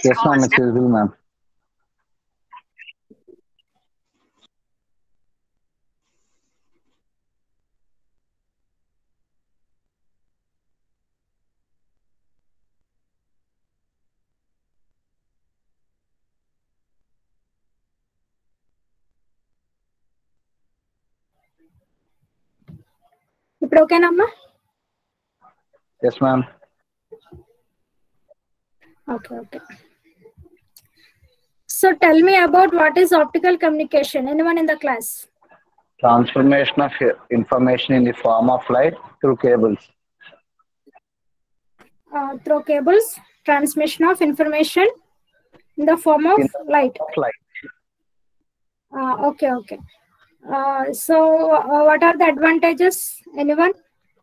Yes, ma'am, it's visible, ma'am. ఇప్పుడు ఓకేనమ్మా Yes, ma'am. Okay okay so tell me about what is optical communication anyone in the class Transformation of information in the form of light through cables. Through cables transmission of information in the form of light Of light. Okay okay so what are the advantages anyone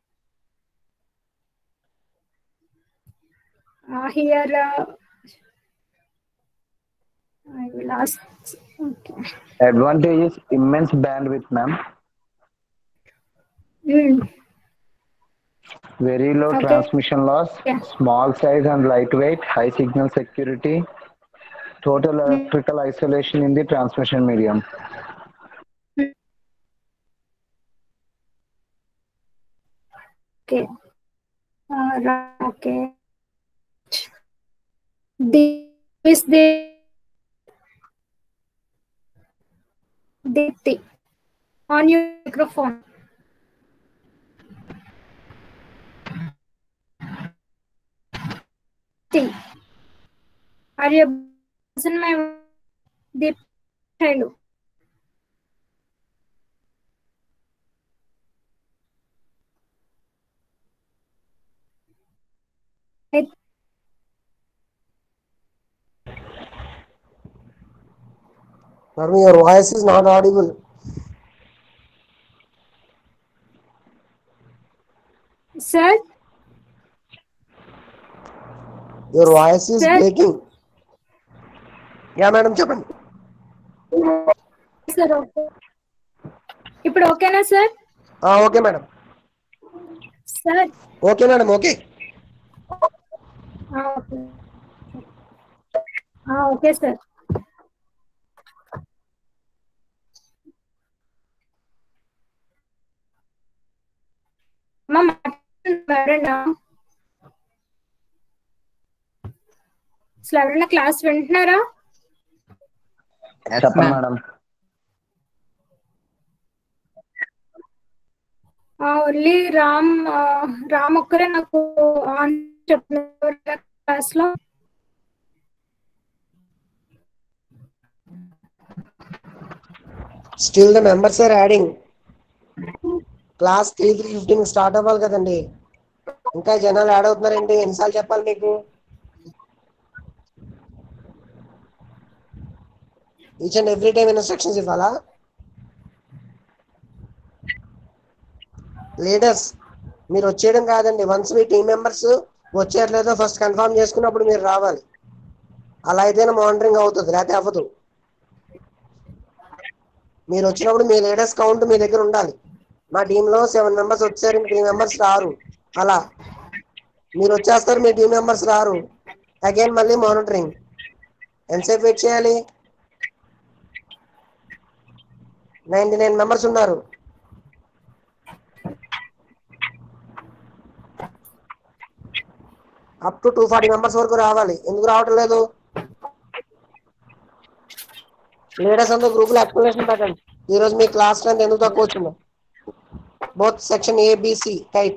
here I will ask okay Advantage is immense bandwidth, ma'am. Very low Okay. transmission loss, Yeah. small size and lightweight, high signal security, total electrical isolation in the transmission medium. Okay. Uh, right, okay. The is the Deepti on your microphone. Deepti. Are you in my Deep? Hello. I Madam, your voice is not audible. Sir, Your voice is Sir. breaking. Yeah madam చెప్పండి sir okay ఇప్పుడు ఓకేనా sir okay madam sir okay madam okay okay okay sir అమ్మా ఎవరన్నా అసలు ఎవరన్నా class వింటున్నారా చెప్పండి madam only Ram ఆ, రామ్ ఒక్కరే నాకు ఆన్ చెప్తున్నారు క్లాస్ లో still the members are adding class three three fifteen start అవ్వాలి కదండి ఇంకా జనాలు యాడ్ అవుతున్నారండి ఎన్నిసార్లు చెప్పాలి మీకు each and every time instructions ఇవ్వాలా లీడర్స్ మీరు వచ్చేయడం కాదండి వన్స్ మీ టీం మెంబర్స్ వచ్చేయట్లేదో ఫస్ట్ కన్ఫర్మ్ చేసుకున్నప్పుడు మీరు రావాలి అలా అయితేనే మానిటరింగ్ అవుతుంది లేకపోతే అవ్వదు మీరు వచ్చినప్పుడు మీ లీడర్స్ కౌంట్ మీ దగ్గర ఉండాలి మా టీంలో సెవెన్ మెంబర్స్ వచ్చారు మీ టీం మెంబర్స్ రారు అలా మీరు వచ్చేస్తారు మీ టీం మెంబర్స్ రారు అగైన్ మళ్ళీ మానిటరింగ్ ఎంతసేపు వెయిట్ చేయాలి నైన్టీ నైన్ మెంబర్స్ ఉన్నారు up to two forty members వరకు రావాలి ఎందుకు రావటం లేదు లీడర్స్ అందరూ గ్రూప్ లో ఎక్స్ప్లెనేషన్ పెట్టండి ఈ రోజు మీ క్లాస్ స్ట్రెంత్ ఎందుకు తక్కువ వచ్చిందో బోత్ సెక్షన్ ఏబిసి టైప్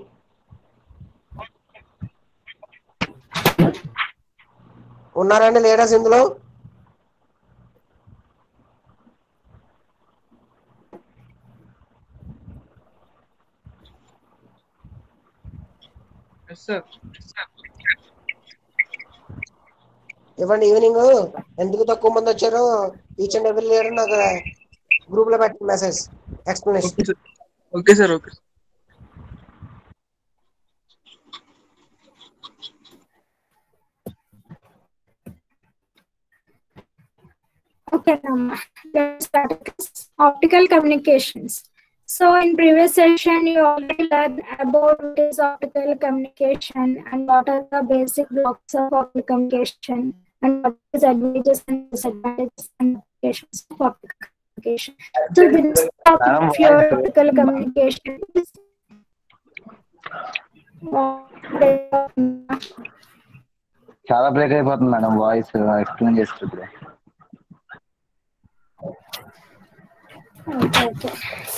ఉన్నారండి లీడర్స్ ఇందులో ఇవ్వండి ఈవినింగ్ ఎందుకు తక్కువ మంది వచ్చారో ఈచ్ అండ్ ఎవ్రీ లీడర్ నాకు గ్రూప్ లో పెట్టండి message explanation okay sir okay Okay, Nama. Let's start with optical communications. So in previous session, you already learned about what is optical communication and what are the basic blocks of optical communication and what is advantages and disadvantages and applications of optical communication. So this topic Madam, of your voice- optical communication is చాలా break అయిపోతుంది madam voice explain చేసేటప్పుడు okay, okay.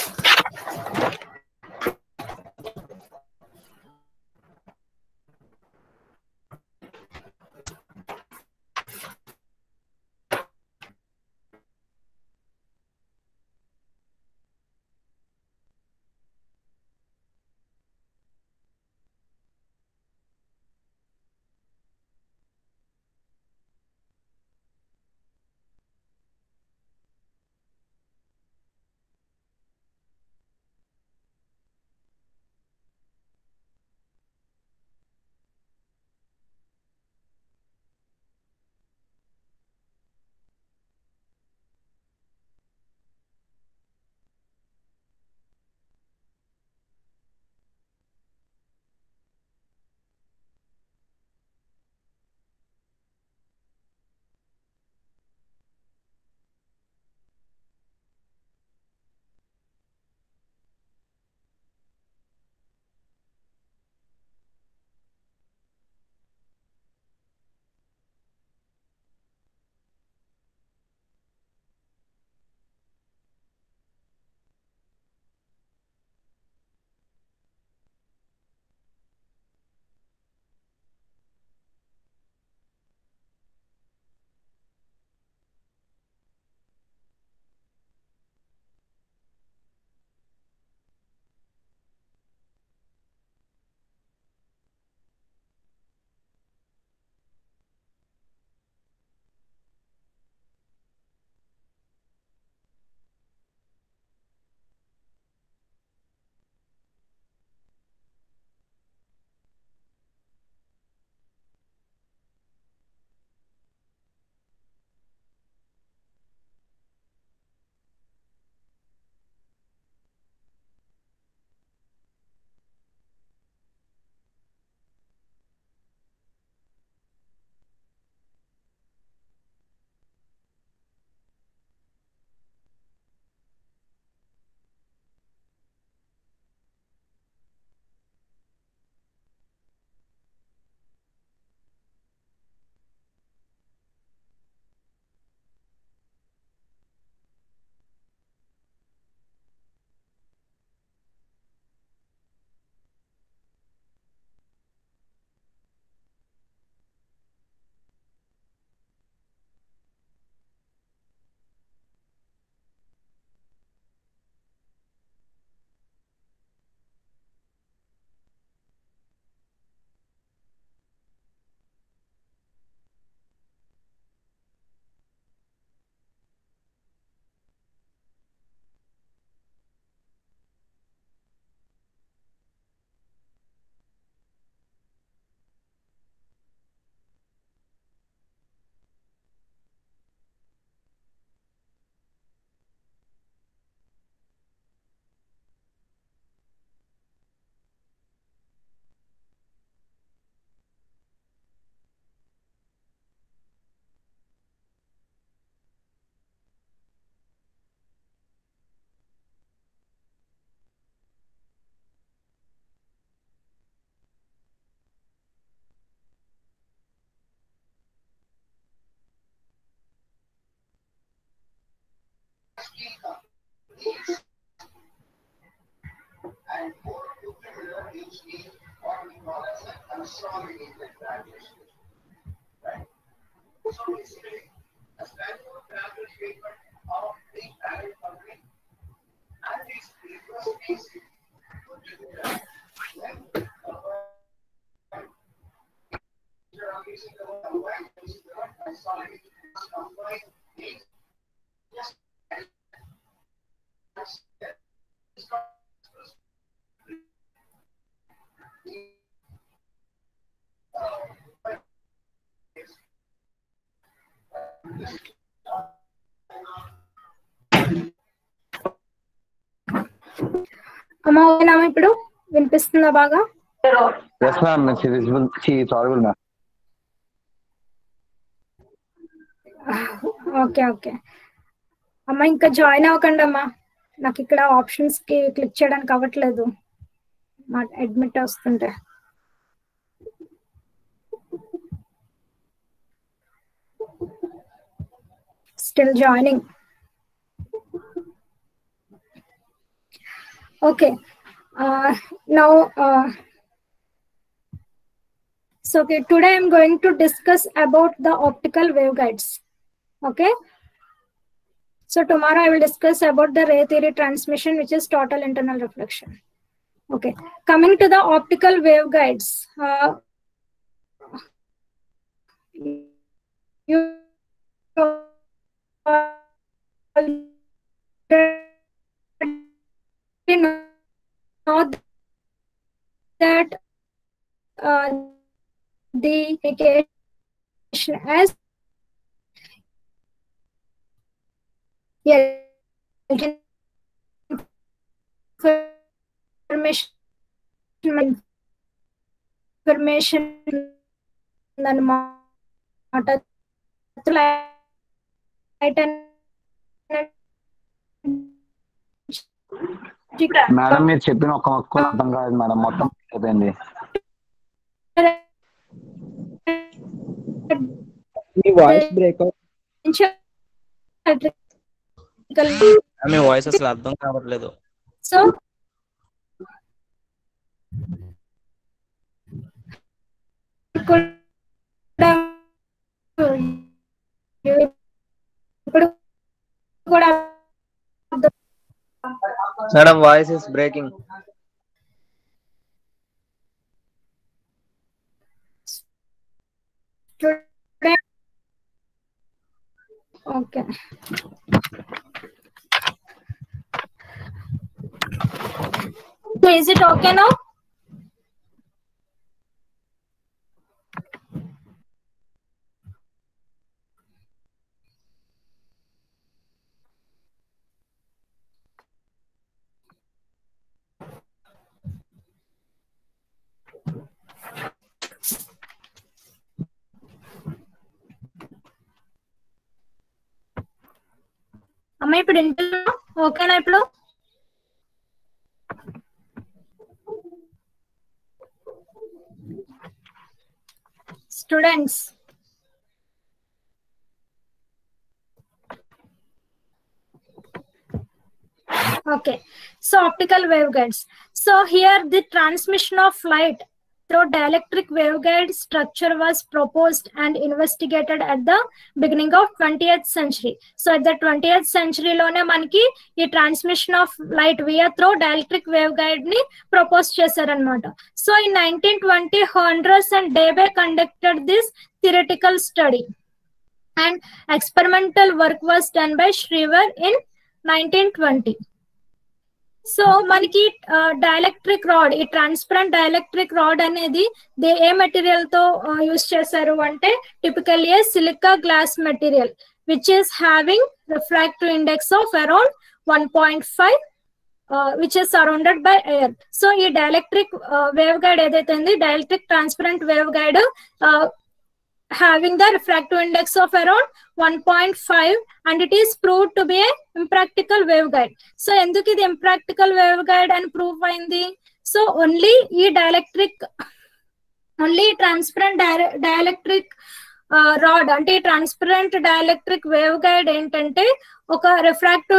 అమ్మ ఓకేనా ఇప్పుడు వినిపిస్తుందా బాగా yes ma'am it's visible it's audible ma'am okay okay అమ్మ ఇంకా జాయిన్ అవ్వకండి అమ్మా నాకు ఇక్కడ ఆప్షన్స్ కి క్లిక్ చేయడానికి అవ్వట్లేదు మా అడ్మిట్ వస్తుంటే still joining okay now so okay today i'm going to discuss about the optical waveguides okay so tomorrow i will discuss about the ray theory transmission which is total internal reflection okay coming to the optical waveguides uh, you know that uh, the vacation as yeah, information information అన్నమాట light madam మీరు చెప్పిన ఒక మొక్క అర్థం కాదు madam మొత్తం అయిపోయింది మీ వాయిస్ బ్రేక్ మీ వాయిస్ అసలు అర్థం కావట్లేదు సో ఇప్పుడు కూడా madam voice is breaking okay So is it okay now? అమ్మ ఇప్పుడు ఇంట్లో ఓకేనా ఇప్పుడు students okay so optical waveguides so here the transmission of light through dielectric waveguide structure was proposed and investigated at the beginning of 20th century so at the 20th century లోనే మనకి ఈ transmission of light via through dielectric wave guide ని propose చేశారనమాట so in nineteen twenty Hondros and Debye conducted this theoretical study and experimental work was done by Schriever in nineteen twenty so మనకి dielectric rod ఈ transparent dielectric rod అనేది the a material తో use చేశారు అంటే typical a silica glass material which is having refractive index of around one point five which is surrounded by air so ఈ dielectric wave guide ఏదైతే ఉంది dielectric transparent wave guide having the refractive index of around 1.5 and it is proved to be a impractical waveguide so ఎందుకు ఇది impractical waveguide అని prove అయింది so only ఈ dielectric only transparent dielectric rod అంటే ఈ transparent dielectric wave guide ఏంటంటే ఒక refractive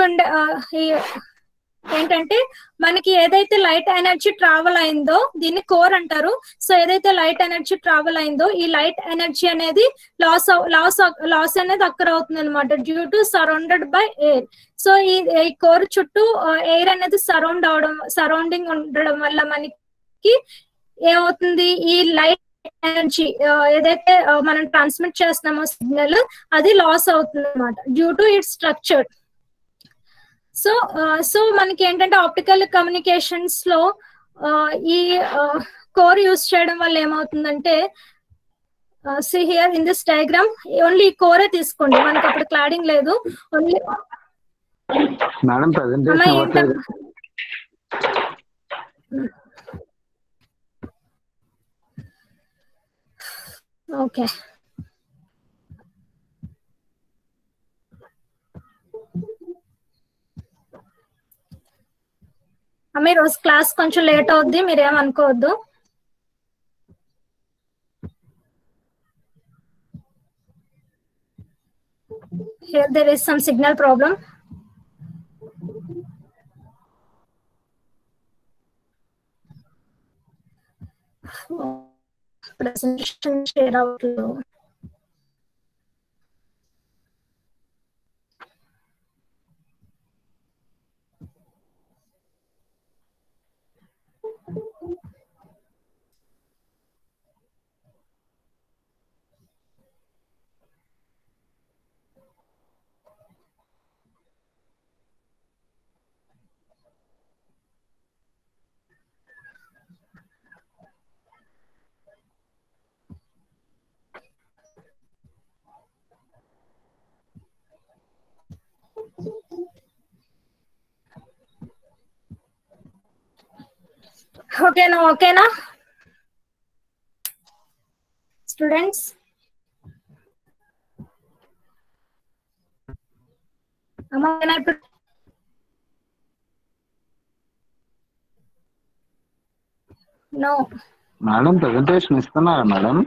ఏంటంటే మనకి ఏదైతే లైట్ ఎనర్జీ ట్రావెల్ అయిందో దీన్ని కోర్ అంటారు సో ఏదైతే లైట్ ఎనర్జీ ట్రావెల్ అయిందో ఈ లైట్ ఎనర్జీ అనేది లాస్ లాస్ లాస్ అనేది అక్కర్ అవుతుంది అనమాట due to surrounded by air so ఈ ఈ కోర్ చుట్టూ ఎయిర్ అనేది సరౌండ్ అవడం సరౌండింగ్ ఉండడం వల్ల మనకి ఏమవుతుంది ఈ లైట్ ఎనర్జీ ఏదైతే మనం ట్రాన్స్మిట్ చేస్తున్నామో సిగ్నల్ అది లాస్ అవుతుంది అనమాట due to it structure so so మనకి ఏంటంటే ఆప్టికల్ కమ్యూనికేషన్స్ లో ఈ కోర్ యూస్ చేయడం వల్ల ఏమవుతుందంటే see here in this diagram only కోరే తీసుకోండి మనకి అప్పుడు క్లాడింగ్ లేదు ఓన్లీ మేడం ప్రెసెంటేషన్ అవ్వట్లేదు ఓకే అమ్మ ఈ రోజు క్లాస్ కొంచెం లేట్ అవుద్ది మీరేమనుకోవద్దు Here there is some signal problem. Presentation share అవ్వట్లేదు ఓకేనా ఓకేనా స్టూడెంట్స్ అమ్మా ఓకేనా ఇప్పుడు నో మేడం ప్రెజెంటేషన్ ఇస్తున్నారా మేడం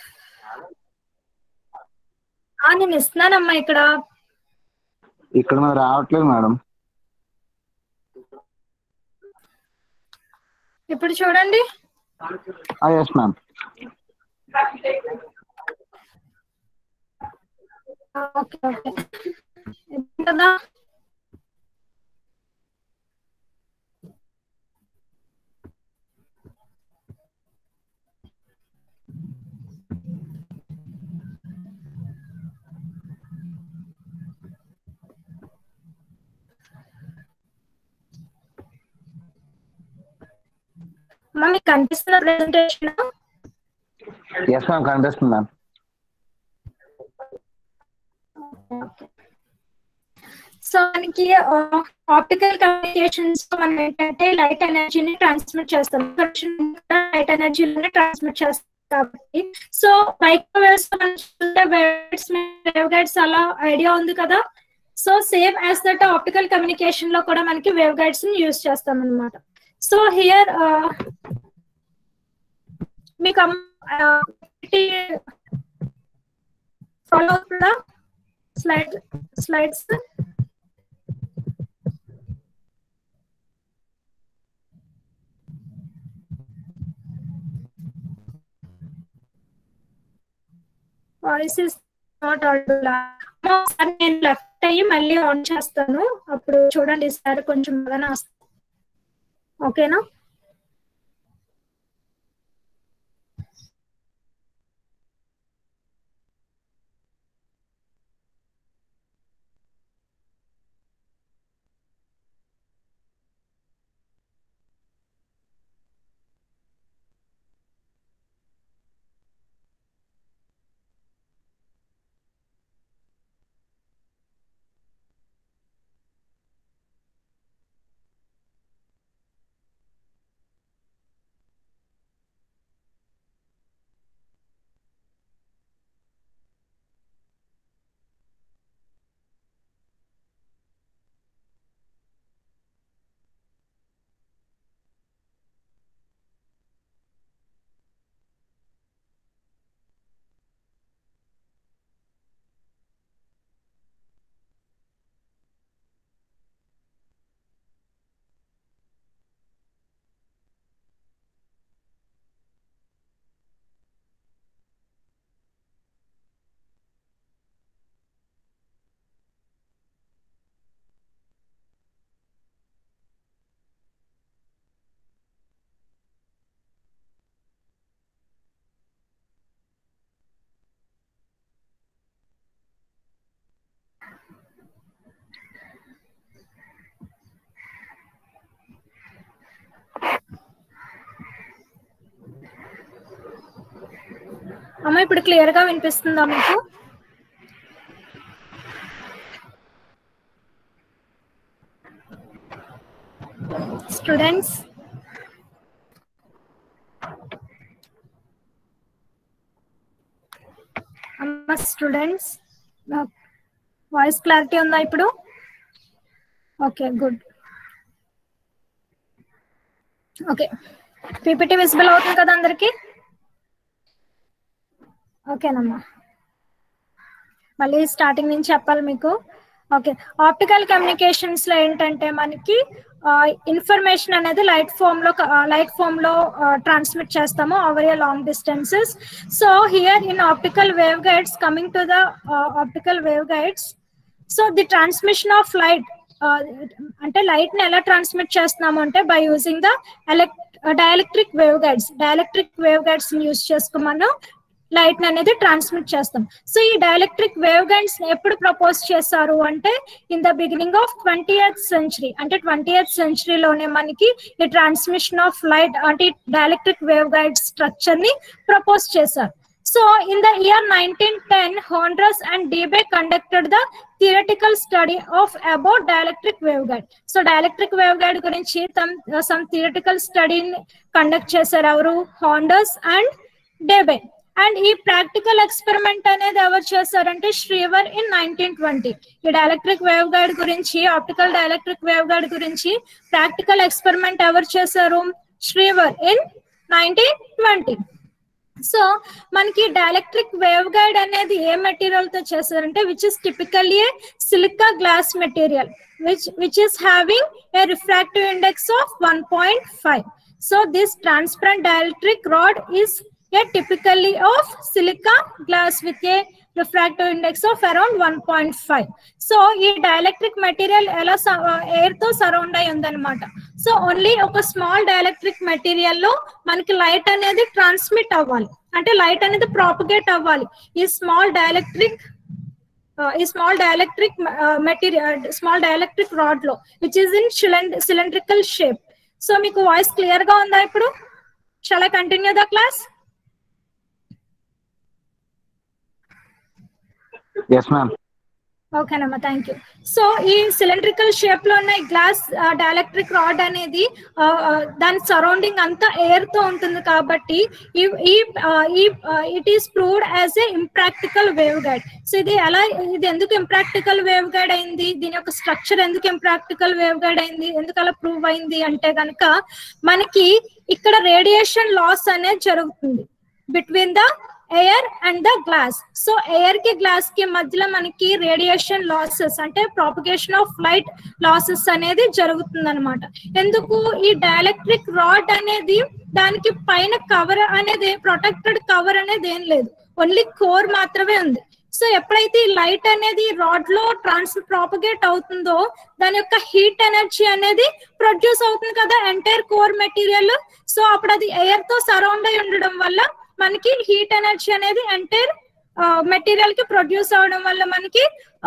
ఆ నేను ఇస్తున్నానమ్మా ఇక్కడ ఇక్కడ మరి రావట్లేదు మేడం ఇప్పుడు చూడండి ఎస్ మ్యామ్ ఓకే ఓకే కదా అమ్మా మీకు కనిపిస్తున్న ప్రెజెంటేషన్ ఎస్ మ్యామ్ కనిపిస్తుంది మ్యామ్ సో మనకి ఆప్టికల్ కమ్యూనికేషన్స్ మనం ఏంటంటే లైట్ ఎనర్జీని ట్రాన్స్మిట్ చేస్తాం లైట్ ఎనర్జీని ట్రాన్స్మిట్ చేస్తాం కాబట్టి సో మైక్రోవేవ్స్ మనం చూస్తే వేవ్స్ వేవ్ గైడ్స్ అలా ఐడియా ఉంది కదా so same as that optical communication లో కూడా మనకి వేవ్ గైడ్స్ ని యూజ్ చేస్తాం అనమాట సో హియర్ మీకు ఫాలో అవుతుందా slide slides voice is not audible ఒకసారి నేను లెఫ్ట్ అయ్యి మళ్ళీ ఆన్ చేస్తాను అప్పుడు చూడండి ఈసారి కొంచెం బాగానే వస్తుంది ఓకేనా అమ్మ ఇప్పుడు క్లియర్ గా వినిపిస్తుందా మీకు స్టూడెంట్స్ అమ్మ స్టూడెంట్స్ వాయిస్ క్లారిటీ ఉందా ఇప్పుడు okay good okay PPT visible అవుతుంది కదా అందరికి ఓకేనమ్మా మళ్ళీ స్టార్టింగ్ నుంచి చెప్పాలి మీకు ఓకే ఆప్టికల్ కమ్యూనికేషన్స్ లో ఏంటంటే మనకి ఇన్ఫర్మేషన్ అనేది లైట్ ఫామ్ లో లైట్ ఫామ్ లో ట్రాన్స్మిట్ చేస్తాము over a long distances so here in optical wave guides coming to the optical wave guides so the transmission of light అంటే లైట్ ని ఎలా ట్రాన్స్మిట్ చేస్తున్నాము అంటే by using the elect dielectric wave guides dielectric wave guides use చేసుకుని మనం light అనేది transmit చేస్తాం so ఈ డైఎలక్ట్రిక్ వేవ్ గైడ్స్ ఎప్పుడు ప్రపోజ్ చేశారు అంటే in the beginning of twenty eighth century అంటే ట్వంటీ ఎయిత్ సెంచరీలోనే మనకి ఈ ట్రాన్స్మిషన్ ఆఫ్ లైట్ అంటే డైఎలక్ట్రిక్ వేవ్ గైడ్ స్ట్రక్చర్ ని ప్రపోజ్ చేశారు so in the year nineteen ten Hondros and Debye conducted the theoretical study of about dielectric wave guide so dielectric wave guide గురించి some theoretical స్టడీని conduct చేశారు ఎవరు Hondros and Debye and ఈ practical experiment అనేది ఎవరు చేశారంటే Schriever in nineteen twenty ఈ dielectric wave guide గురించి ఆప్టికల్ డైఎలక్ట్రిక్ వేవ్ గైడ్ గురించి ప్రాక్టికల్ ఎక్స్పెరిమెంట్ ఎవరు చేశారు Schriever in nineteen twenty so మనకి డైఎలక్ట్రిక్ వేవ్ గైడ్ అనేది ఏ మెటీరియల్ తో చేశారంటే which is typically a silica glass material which which is having a refractive index of one point five so this transparent dielectric rod is a typically of silica glass with a refractive index of around 1.5 so ఈ dielectric material ఎలా air తో surround అయి ఉందన్నమాట so only ఒక small dielectric material లో మనకి light అనేది transmit అవ్వాలి అంటే లైట్ అనేది ప్రాపగేట్ అవ్వాలి ఈ స్మాల్ డైఎలక్ట్రిక్ ఈ small dielectric material small dielectric rod లో which is in cylindrical shape so మీకు వాయిస్ క్లియర్ గా ఉందా ఇప్పుడు shall I continue the class yes ma'am ఓకేనమ్మా థ్యాంక్ యూ సో ఈ సిలిండ్రికల్ షేప్ లో ఉన్న ఈ గ్లాస్ డైఎలక్ట్రిక్ రాడ్ అనేది దాని సరౌండింగ్ అంతా ఎయిర్ తో ఉంటుంది కాబట్టి ఈ it is proved as a impractical wave guide so ఇది ఎలా ఇది ఎందుకు ఇంప్రాక్టికల్ వేవ్ గైడ్ అయింది దీని యొక్క స్ట్రక్చర్ ఎందుకు ఇంప్రాక్టికల్ వేవ్ గైడ్ అయింది ఎందుకు అలా ప్రూవ్ అయింది అంటే కనుక మనకి ఇక్కడ రేడియేషన్ లాస్ అనేది జరుగుతుంది between the air and the glass so air కి గ్లాస్ కి మధ్యలో మనకి రేడియేషన్ లాసెస్ అంటే ప్రాపగేషన్ ఆఫ్ లైట్ లాసెస్ అనేది జరుగుతుంది అనమాట ఎందుకు ఈ డైఎలక్ట్రిక్ రాడ్ అనేది దానికి పైన కవర్ అనేది ప్రొటెక్టెడ్ కవర్ అనేది ఏం లేదు ఓన్లీ కోర్ మాత్రమే ఉంది సో ఎప్పుడైతే ఈ లైట్ అనేది రాడ్ లో ట్రాన్స్ ప్రాపగేట్ అవుతుందో దాని యొక్క హీట్ ఎనర్జీ అనేది ప్రొడ్యూస్ అవుతుంది కదా ఎంటైర్ కోర్ మెటీరియల్ సో అప్పుడు అది ఎయిర్ తో సరౌండ్ అయి ఉండడం వల్ల మనకి హీట్ ఎనర్జీ అనేది ఎంటైర్ మెటీరియల్ కి ప్రొడ్యూస్ అవడం వల్ల మనకి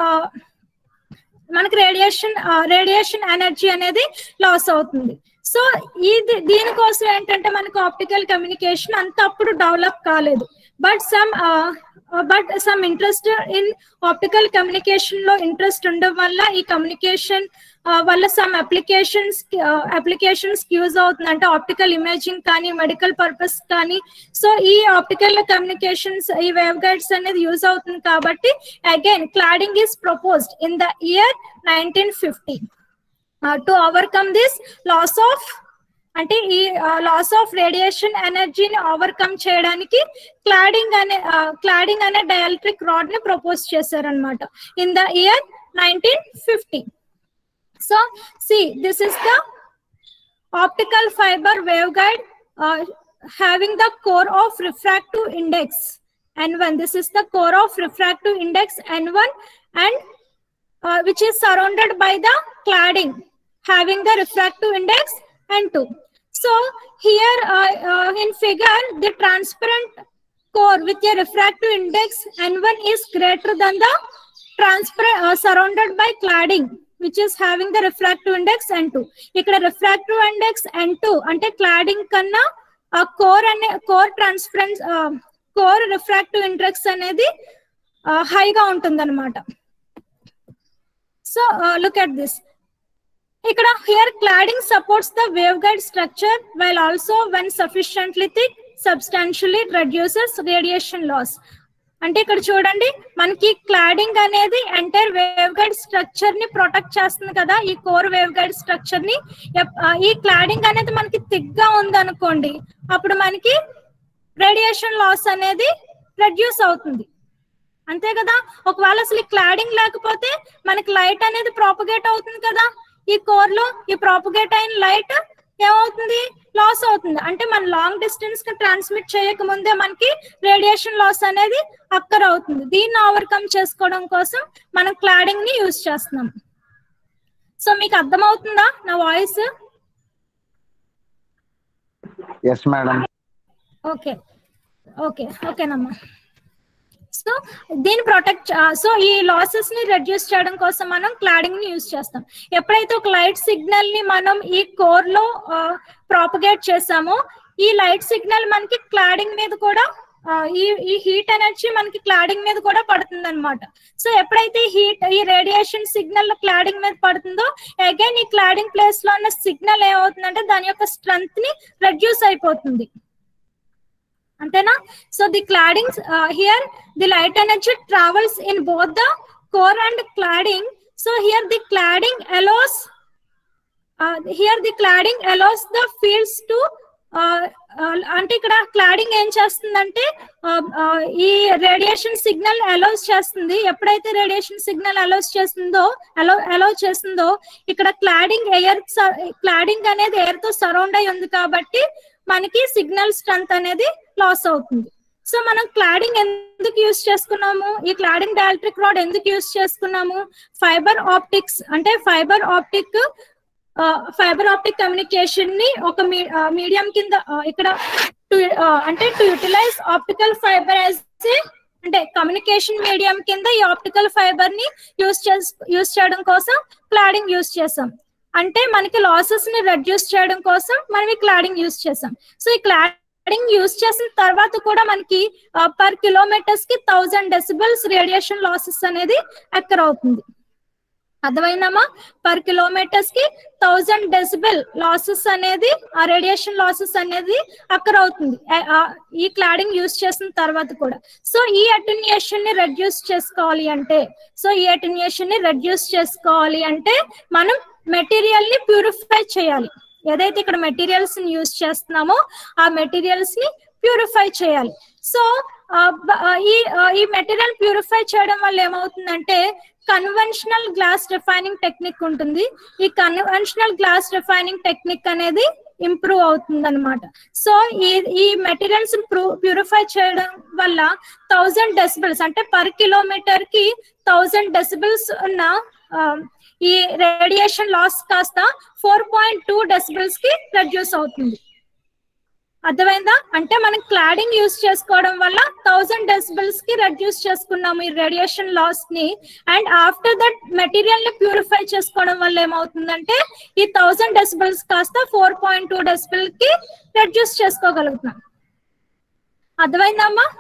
మనకి రేడియేషన్ రేడియేషన్ ఎనర్జీ అనేది లాస్ అవుతుంది సో ఇది దీనికోసం ఏంటంటే మనకు ఆప్టికల్ కమ్యూనికేషన్ అంత అప్పుడు డెవలప్ కాలేదు but some but some interest in optical communication లో ఇంట్రెస్ట్ ఉండడం వల్ల ఈ కమ్యూనికేషన్ వల్ల సమ్ అప్లికేషన్స్ అప్లికేషన్స్ యూజ్ అవుతుంది అంటే ఆప్టికల్ ఇమేజింగ్ కానీ మెడికల్ పర్పస్ కానీ సో ఈ ఆప్టికల్ కమ్యూనికేషన్స్ ఈ వేవ్ గైడ్స్ అనేది యూజ్ అవుతుంది కాబట్టి again cladding is proposed in the year nineteen fifty to overcome this loss of అంటే ఈ లాస్ ఆఫ్ రేడియేషన్ ఎనర్జీని ఓవర్కమ్ చేయడానికి క్లాడింగ్ అనే క్లాడింగ్ అనే డైఎలక్ట్రిక్ రాడ్ ని ప్రపోజ్ చేశారనమాట in the year nineteen fifty so see this is the optical fibre wave guide having the core of refractive index n1 this is the core of refractive index n1 and uh, which is surrounded by the cladding having the refractive index n2 so here uh, uh, in figure the transparent core with a refractive index n1 is greater than the transparent uh, surrounded by cladding which is having the refractive index n2 ఇక్కడ refractive index n2 అంటే cladding కన్నా ఆ core అనే core transparence core refractive index అనేది హైగా ఉంటుంది అనమాట so look at this ఇక్కడ here cladding supports the wave guide structure while also when sufficiently thick substantially reduces radiation loss అంటే ఇక్కడ చూడండి మనకి క్లాడింగ్ అనేది ఎంటైర్ వేవ్ గైడ్ స్ట్రక్చర్ ని ప్రొటెక్ట్ చేస్తుంది కదా ఈ కోర్ వేవ్ గైడ్ స్ట్రక్చర్ ని ఎప్- ఆ, ఈ క్లాడింగ్ అనేది మనకి థిక్గా ఉంది అనుకోండి అప్పుడు మనకి రేడియేషన్ లాస్ అనేది రెడ్యూస్ అవుతుంది అంతే కదా ఒకవేళ అసలు ఈ క్లాడింగ్ లేకపోతే మనకి లైట్ అనేది ప్రాపగేట్ అవుతుంది కదా ఈ కోర్ లో ఈ ప్రాపగేట్ అయిన లైట్ ఏమవుతుంది లాస్ అవుతుంది అంటే మన లాంగ్ డిస్టెన్స్ కి ట్రాన్స్మిట్ చేయక ముందే మనకి రేడియేషన్ లాస్ అనేది అక్కర్ అవుతుంది దీన్ని ఓవర్కమ్ చేసుకోవడం కోసం మనం క్లాడింగ్ ని యూజ్ చేస్తున్నాం సో మీకు అర్థమవుతుందా నా voice yes madam okay okay ఓకేనమ్మా సో దీన్ని ప్రొటెక్ట్ సో ఈ లాసెస్ ని రెడ్యూస్ చేయడం కోసం మనం క్లాడింగ్ ని యూజ్ చేస్తాం ఎప్పుడైతే ఒక లైట్ సిగ్నల్ ని మనం ఈ కోర్ లో ప్రాపగేట్ చేసామో ఈ లైట్ సిగ్నల్ మనకి క్లాడింగ్ మీద కూడా ఆ, ఈ ఈ హీట్ ఎనర్జీ మనకి క్లాడింగ్ మీద కూడా పడుతుంది అనమాట సో ఎప్పుడైతే హీట్ ఈ రేడియేషన్ సిగ్నల్ క్లాడింగ్ మీద పడుతుందో అగైన్ ఈ క్లాడింగ్ ప్లేస్ లో ఉన్న సిగ్నల్ ఏమవుతుందంటే దాని యొక్క స్ట్రెంత్ ని రెడ్యూస్ అయిపోతుంది అంతేనా so the cladding here the light energy travels in both the core and cladding so here the cladding allows here the cladding allows the fields to అంటే ఇక్కడ క్లాడింగ్ ఏం చేస్తుందంటే uh, uh, ఈ రేడియేషన్ సిగ్నల్ అలౌస్ చేస్తుంది ఎప్పుడైతే radiation signal allows చేస్తుందో allow allow చేస్తుందో ఇక్కడ క్లాడింగ్ ఎయిర్ క్లాడింగ్ అనేది ఎయిర్ తో సరౌండ్ అయి ఉంది కాబట్టి మనకి సిగ్నల్ స్ట్రెంత్ అనేది లాస్ అవుతుంది సో మనం క్లాడింగ్ ఎందుకు యూస్ చేసుకున్నాము ఈ క్లాడింగ్ డైఎలక్ట్రిక్ రాడ్ ఎందుకు యూస్ చేసుకున్నాము ఫైబర్ ఆప్టిక్స్ అంటే fibre optic fibre optic communication ని ఒక మీడియం కింద ఆ, ఇక్కడ to- ఆ, అంటే to utilise optical fibre as అంటే కమ్యూనికేషన్ మీడియం కింద ఈ ఆప్టికల్ ఫైబర్ ని యూస్ చేస్ యూస్ చేయడం కోసం క్లాడింగ్ యూస్ చేసాం అంటే మనకి లాసెస్ ని రెడ్యూస్ చేయడం కోసం మనం ఈ క్లాడింగ్ యూస్ చేసాం సో ఈ క్లాడింగ్ యూస్ చేసిన తర్వాత కూడా మనకి పర్ కిలోమీటర్స్ కి థౌజండ్ డెసిబల్స్ రేడియేషన్ లాసెస్ అనేది ఎక్కర్ అవుతుంది అర్థమైందమ్మా పర్ కిలోమీటర్స్ కి థౌజండ్ డెసిబెల్ లాసెస్ అనేది ఆ రేడియేషన్ లాసెస్ అనేది అక్కర్ అవుతుంది ఆ- ఆ ఈ క్లాడింగ్ యూస్ చేసిన తర్వాత కూడా సో ఈ అటెన్యుయేషన్ ని రెడ్యూస్ చేసుకోవాలి అంటే సో ఈ అటెన్యుయేషన్ ని రెడ్యూస్ చేసుకోవాలి అంటే మనం మెటీరియల్ ని ప్యూరిఫై చేయాలి ఏదైతే ఇక్కడ మెటీరియల్స్ ని యూస్ చేస్తున్నామో ఆ మెటీరియల్స్ ని ప్యూరిఫై చేయాలి సో ఆ, బ- ఆ, ఈ ఆ, ఈ మెటీరియల్ ప్యూరిఫై చేయడం వల్ల ఏమవుతుందంటే కన్వెన్షనల్ గ్లాస్ రిఫైనింగ్ టెక్నిక్ ఉంటుంది ఈ కన్వెన్షనల్ గ్లాస్ రిఫైనింగ్ టెక్నిక్ అనేది ఇంప్రూవ్ అవుతుంది అనమాట సో ఈ ఈ మెటీరియల్స్ ప్యూరిఫై చేయడం వల్ల థౌజండ్ డెసిబిల్స్ అంటే పర్ కిలోమీటర్ కి థౌజండ్ డెసిబిల్స్ ఉన్న ఆ, ఈ రేడియేషన్ లాస్ కాస్త ఫోర్ పాయింట్ టూ డెసిబిల్స్ కి రెడ్యూస్ అవుతుంది అర్థమైందా అంటే మనం క్లాడింగ్ యూస్ చేసుకోవడం వల్ల థౌసండ్ డెసిబిల్స్ కి రెడ్యూస్ చేసుకున్నాము ఈ రేడియేషన్ లాస్ ని అండ్ ఆఫ్టర్ దట్ మెటీరియల్ ని ప్యూరిఫై చేసుకోవడం వల్ల ఏమవుతుందంటే ఈ థౌసండ్ డెసిబిల్స్ కాస్త ఫోర్ పాయింట్ టూ డెసిబిల్ కి రెడ్యూస్ చేసుకోగలుగుతున్నాం అర్థమైందమ్మా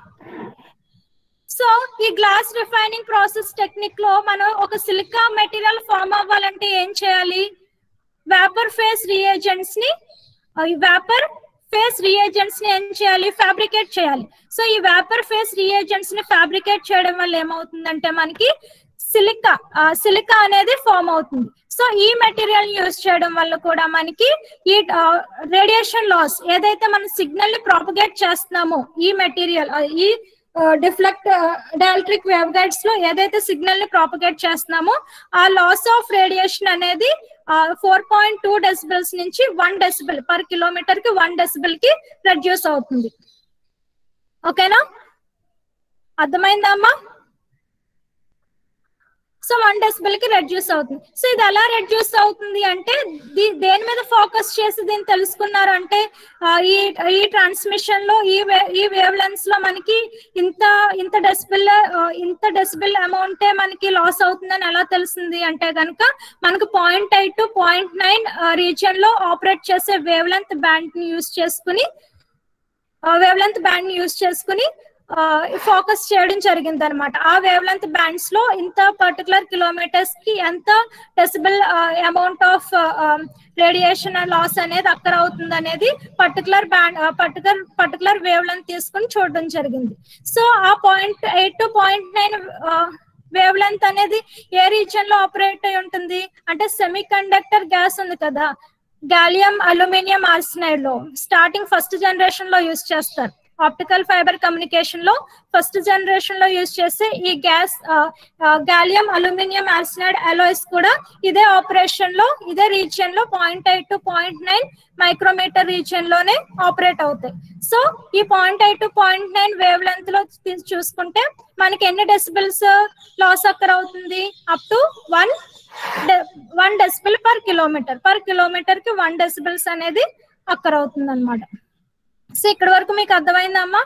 సో ఈ గ్లాస్ రిఫైనింగ్ ప్రాసెస్ టెక్నిక్ లో మనం ఒక సిలికా మెటీరియల్ ఫామ్ అవ్వాలంటే ఏం చేయాలి వేపర్ ఫేస్ రియేజెంట్స్ ని ఆ, ఈ వేపర్ ఫేస్ రియేజెంట్స్ ని ఏం చేయాలి ఫ్యాబ్రికేట్ చేయాలి సో ఈ వేపర్ ఫేస్ రియేజెంట్స్ ని ఫ్యాబ్రికేట్ చేయడం వల్ల ఏమవుతుందంటే మనకి సిలికా సిలికా అనేది ఫామ్ అవుతుంది సో ఈ మెటీరియల్ యూస్ చేయడం వల్ల కూడా మనకి ఈ రేడియేషన్ లాస్ ఏదైతే మనం సిగ్నల్ ని ప్రాపగేట్ చేస్తున్నామో ఈ మెటీరియల్ ఈ డిఫ్లెక్ట్ డైఎలక్ట్రిక్ వేవ్ గైడ్స్ లో ఏదైతే సిగ్నల్ ని ప్రాపగేట్ చేస్తున్నామో ఆ లాస్ ఆఫ్ రేడియేషన్ అనేది ఫోర్ పాయింట్ టూ డెసిబిల్స్ నుంచి వన్ డెసిబిల్ పర్ కిలోమీటర్ కి వన్ డెసిబిల్ కి రెడ్యూస్ అవుతుంది ఓకేనా అర్థమైందా అమ్మా సో వన్ డెసిబిల్ కి రెడ్యూస్ అవుతుంది సో ఇది ఎలా రెడ్యూస్ అవుతుంది అంటే దీ- దేని మీద ఫోకస్ చేసి దీన్ని తెలుసుకున్నారు అంటే ఆ, ఈ ఈ ట్రాన్స్మిషన్ లో ఈ వే- ఈ వేవ్ లెన్స్ లో మనకి ఇంత ఇంత డెసిబిల్ ఇంత డెసిబిల్ అమౌంటే మనకి లాస్ అవుతుందని ఎలా తెలిసింది అంటే కనుక మనకు point eight to point nine region లో ఆపరేట్ చేసే వేవ్ లెంత్ బ్యాండ్ ని యూస్ చేసుకుని వేవ్ లెంత్ బ్యాండ్ ని యూస్ చేసుకుని ఫోకస్ చేయడం జరిగింది అనమాట ఆ వేవ్ లెంత్ బ్యాండ్స్ లో ఇంత పర్టికులర్ కిలోమీటర్స్ కి ఎంత decibel amount of radiation loss అనేది అక్కర్ అవుతుంది అనేది particular band particular particular wave length తీసుకుని చూడడం జరిగింది సో ఆ point eight to point nine wave length అనేది ఏ రీజియన్ లో ఆపరేట్ అయి ఉంటుంది అంటే సెమీ కండక్టర్ గ్యాస్ ఉంది కదా గాలియం అల్యూమినియం ఆర్సినైడ్ లో స్టార్టింగ్ ఫస్ట్ జనరేషన్ లో యూజ్ చేస్తారు ఆప్టికల్ ఫైబర్ కమ్యూనికేషన్ లో ఫస్ట్ జనరేషన్ లో యూజ్ చేసే ఈ gas gallium aluminium arsenide alloys కూడా ఇదే ఆపరేషన్ లో ఇదే రీజియన్ లో point eight to point nine micrometre region లోనే ఆపరేట్ అవుతాయి సో ఈ point eight to point nine wave length లో తీ- చూసుకుంటే మనకి ఎన్ని డెసిబిల్స్ లాస్ అక్కర్ అవుతుంది up to one one decibel per kilometre per kilometre కి వన్ డెసిబిల్స్ అనేది అక్కర్ అవుతుంది అనమాట సో ఇక్కడ వరకు మీకు అర్థమైందమ్మా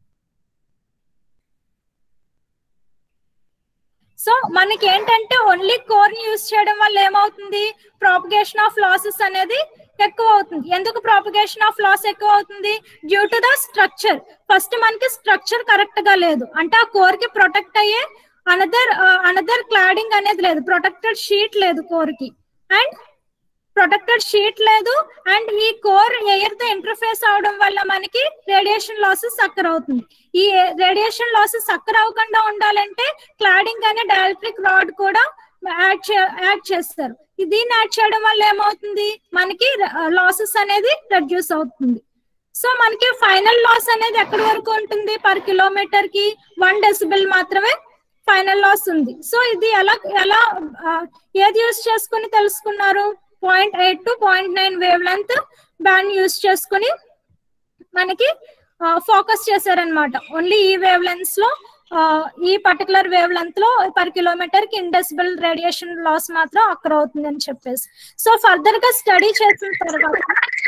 సో మనకి ఏంటంటే ఓన్లీ కోర్ ని యూస్ చేయడం వల్ల ఏమవుతుంది ప్రాపగేషన్ ఆఫ్ లాసెస్ అనేది ఎక్కువ అవుతుంది ఎందుకు ప్రాపగేషన్ ఆఫ్ లాస్ ఎక్కువ అవుతుంది due to the structure first మనకి స్ట్రక్చర్ కరెక్ట్ గా లేదు అంటే ఆ కోర్ కి ప్రొటెక్ట్ అయ్యే అనదర్ అనదర్ క్లాడింగ్ అనేది లేదు ప్రొటెక్టెడ్ షీట్ లేదు కోర్ కి అండ్ ప్రొటెక్టెడ్ షీట్ లేదు అండ్ ఈ కోర్ ఎయిర్ తో ఇంటర్ఫేస్ అవడం వల్ల మనకి రేడియేషన్ లాసెస్ అక్కర్ అవుతుంది ఈ రేడియేషన్ లాసెస్ అక్కర్ అవ్వకుండా ఉండాలంటే క్లాడింగ్ అనే డైఎలక్ట్రిక్ రాడ్ కూడా యాడ్ యాడ్ చేస్తారు ఈ దీన్ని యాడ్ చేయడం వల్ల ఏమవుతుంది మనకి లాసెస్ అనేది రెడ్యూస్ అవుతుంది సో మనకి ఫైనల్ లాస్ అనేది ఎక్కడి వరకు ఉంటుంది పర్ కిలోమీటర్ కి వన్ డెసిబిల్ మాత్రమే ఫైనల్ లాస్ ఉంది సో ఇది ఎలా ఎలా ఆ, ఏది యూస్ చేసుకుని తెలుసుకున్నారు point eight to point nine wave length band use చేసుకుని మనకి ఫోకస్ చేశారనమాట ఓన్లీ ఈ వేవ్ లెన్స్ లో ఆ, ఈ పర్టికులర్ వేవ్ లెంత్ లో పర్ కిలోమీటర్ కి ఇండెసిబుల్ రేడియేషన్ లాస్ మాత్రం అక్కడ అవుతుంది అని చెప్పేసి సో ఫర్దర్ గా స్టడీ చేసిన తర్వాత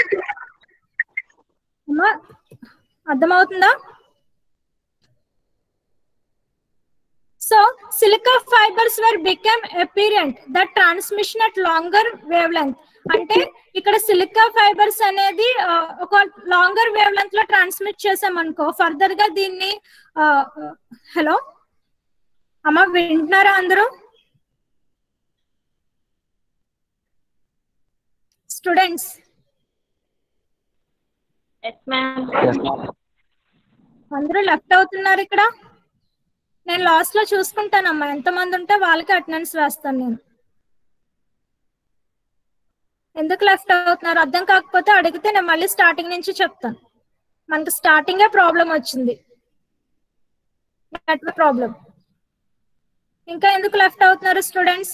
అమ్మా, అర్థమవుతుందా So silica fibers were become apparent the transmission at longer wavelength. అంటే ఇక్కడ సిలికా ఫైబర్స్ అనేది ఆ, ఒక లాంగర్ వేవ్ లెంత్ లో ట్రాన్స్మిట్ చేసామనుకో ఫర్దర్ గా దీన్ని హలో అమ్మ వింటున్నారా అందరూ students yes ma'am Yes, ma'am. అందరూ లెఫ్ట్ అవుతున్నారు ఇక్కడ నేను లాస్ట్ లో చూసుకుంటానమ్మా ఎంతమంది ఉంటే వాళ్ళకి అటెండెన్స్ వేస్తాను నేను ఎందుకు లెఫ్ట్ అవుతున్నారు అర్థం కాకపోతే అడిగితే నేను మళ్ళీ స్టార్టింగ్ నుంచి చెప్తాను మనకి స్టార్టింగే ప్రాబ్లం వచ్చింది నెట్వర్క్ ప్రాబ్లం ఇంకా ఎందుకు లెఫ్ట్ అవుతున్నారు స్టూడెంట్స్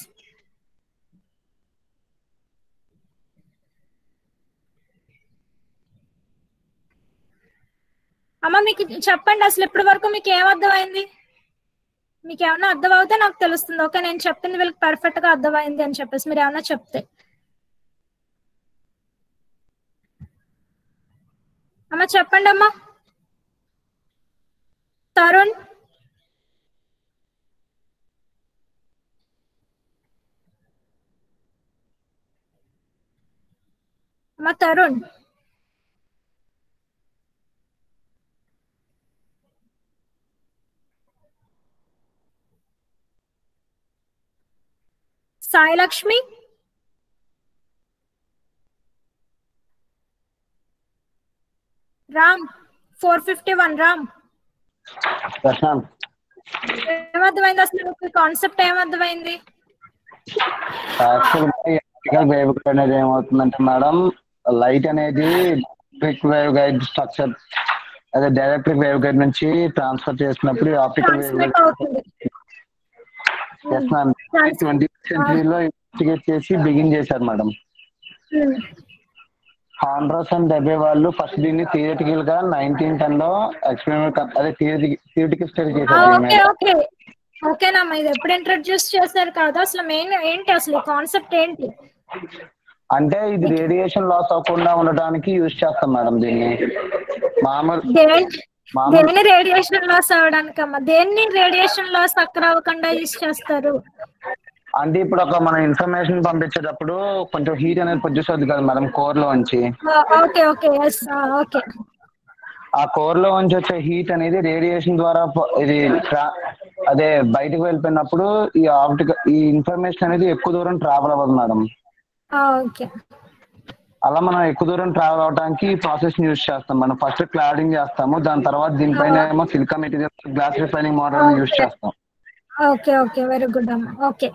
అమ్మ మీకు చెప్పండి అసలు ఇప్పటి వరకు మీకు ఏం అర్థమైంది మీకు ఏమన్నా అర్థం అవుతే నాకు తెలుస్తుంది ఓకే నేను చెప్పింది వీళ్ళకి పర్ఫెక్ట్ గా అర్థమైంది అని చెప్పేసి మీరు ఏమన్నా చెప్తే అమ్మ చెప్పండి అమ్మా తరుణ్ అమ్మ Tarun Sai Lakshmi Ram four fifty one Ram Yes, ma'am. ఏమర్థమైంది అసలు కాన్సెప్ట్ ఏమర్థమైంది యాక్చువల్గా ఎలక్ట్రికల్ వేవ్ గైడ్ అనేది ఏమవుతుందంటే మేడం లైట్ అనేది ఎలక్ట్రిక్ వేవ్ గైడ్ స్ట్రక్చర్ అదే డైరెక్ట్రిక్ వేవ్ గైడ్ నుంచి ట్రాన్స్ఫర్ చేసినప్పుడు ఆప్టికల్ వేవ్ గైడ్ ట్రాన్స్మిట్ అవుతుంది ఎస్ మ్యామ్ ట్వంటీ సెంచరీలో ఇన్వెస్టిగేట్ చేసి బిగిన్ చేశారు madam Hmm. Hondros and Debye వాళ్ళు ఫస్ట్ దీన్ని థియరిటికల్ గా నైన్టీన్ టెన్ లో ఎక్స్పెరిమెంట్ అదే థియరిటికల్ స్టడీ ఆ, చేశారు దీని ఓకే మీద. ఓకే ఓకేనమ్మా ఇది ఎప్పుడు ఇంట్రడ్యూస్ చేశారు కదా అసలు మెయిన్ ఏంటి అసలు కాన్సెప్ట్ ఏంటి అంటే ఇది రేడియేషన్ లాస్ అవ్వకుండా ఉండడానికి యూజ్ చేస్తాం మేడం దీన్ని మామూలు దేని మామూలు దేని రేడియేషన్ లాస్ అవడానికమ్మా దేన్ని రేడియేషన్ లాస్ అక్కడ అవ్వకుండా యూస్ చేస్తారు అంటే ఇప్పుడు ఒక మనం ఇన్ఫర్మేషన్ పంపించేటప్పుడు కొంచెం హీట్ అనేది ప్రొడ్యూస్ అవుతుంది కదా మేడం కోర్ లో నుంచి ఓకే ఓకే ఎస్ ఓకే ఆ కోర్ లో నుంచి వచ్చే హీట్ అనేది రేడియేషన్ ద్వారా ప- ఇది ట్రా- అదే బయటకు వెళ్ళిపోయినప్పుడు ఈ ఆప్టికల్ ఈ ఇన్ఫర్మేషన్ అనేది ఎక్కువ దూరం ట్రావెల్ అవ్వదు మేడం ఓకే అలా మనం ఎక్కువ దూరం ట్రావెల్ అవడానికి ఈ ప్రాసెస్ యూజ్ చేస్తాం మనం ఫస్ట్ క్లాడింగ్ చేస్తాము దాని తర్వాత దీనిపైన ఏమో silica material glass refining model use చేస్తాం ఓకే ఓకే వెరీ గుడ్ అమ్మా ఓకే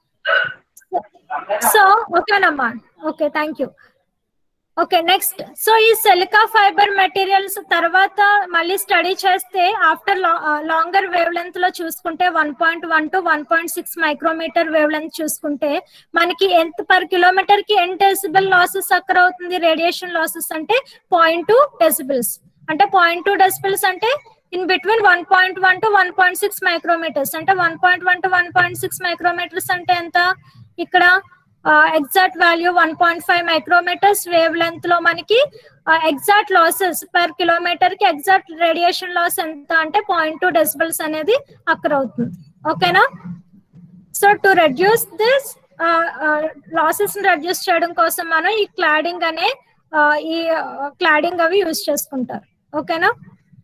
సో ఓకేనమ్మా okay thank you okay next so ఈ సెలికా ఫైబర్ మెటీరియల్స్ తర్వాత మళ్ళీ స్టడీ చేస్తే ఆఫ్టర్ లాంగర్ వేవ్ లెంత్ లో చూసుకుంటే one point one to one point six micrometre wave length చూసుకుంటే మనకి ఎంత పర్ కిలోమీటర్ కి ఎన్ డెసిబుల్ లాసెస్ అక్కర్ అవుతుంది రేడియేషన్ లాసెస్ అంటే పాయింట్ టూ డెసిబుల్స్ అంటే పాయింట్ టూ డెసిబుల్స్ అంటే in between one point one to one point six micrometres అంటే one point one to one point six micrometres అంటే ఎంత ఇక్కడ exact value one point five micrometres wave length లో మనకి exact losses per kilometre కి exact radiation loss ఎంత అంటే point two decibels అనేది అక్కడ అవుతుంది ఓకేనా so to reduce this losses ని రెడ్యూస్ చేయడం కోసం మనం ఈ క్లాడింగ్ అనే uh, ఈ క్లాడింగ్ అవి యూజ్ చేసుకుంటారు ఓకేనా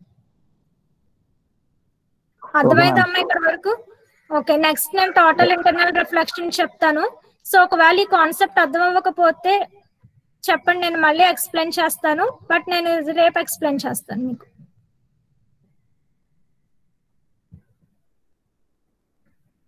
అర్థమైందమ్మా ఇక్కడ వరకు ఓకే నెక్స్ట్ నేను టోటల్ ఇంటర్నల్ రిఫ్లెక్షన్ చెప్తాను సో ఒకవేళ ఈ కాన్సెప్ట్ అర్థం అవ్వకపోతే చెప్పండి నేను మళ్ళీ ఎక్స్ప్లెయిన్ చేస్తాను బట్ నేను ఇది రేపు ఎక్స్ప్లెయిన్ చేస్తాను మీకు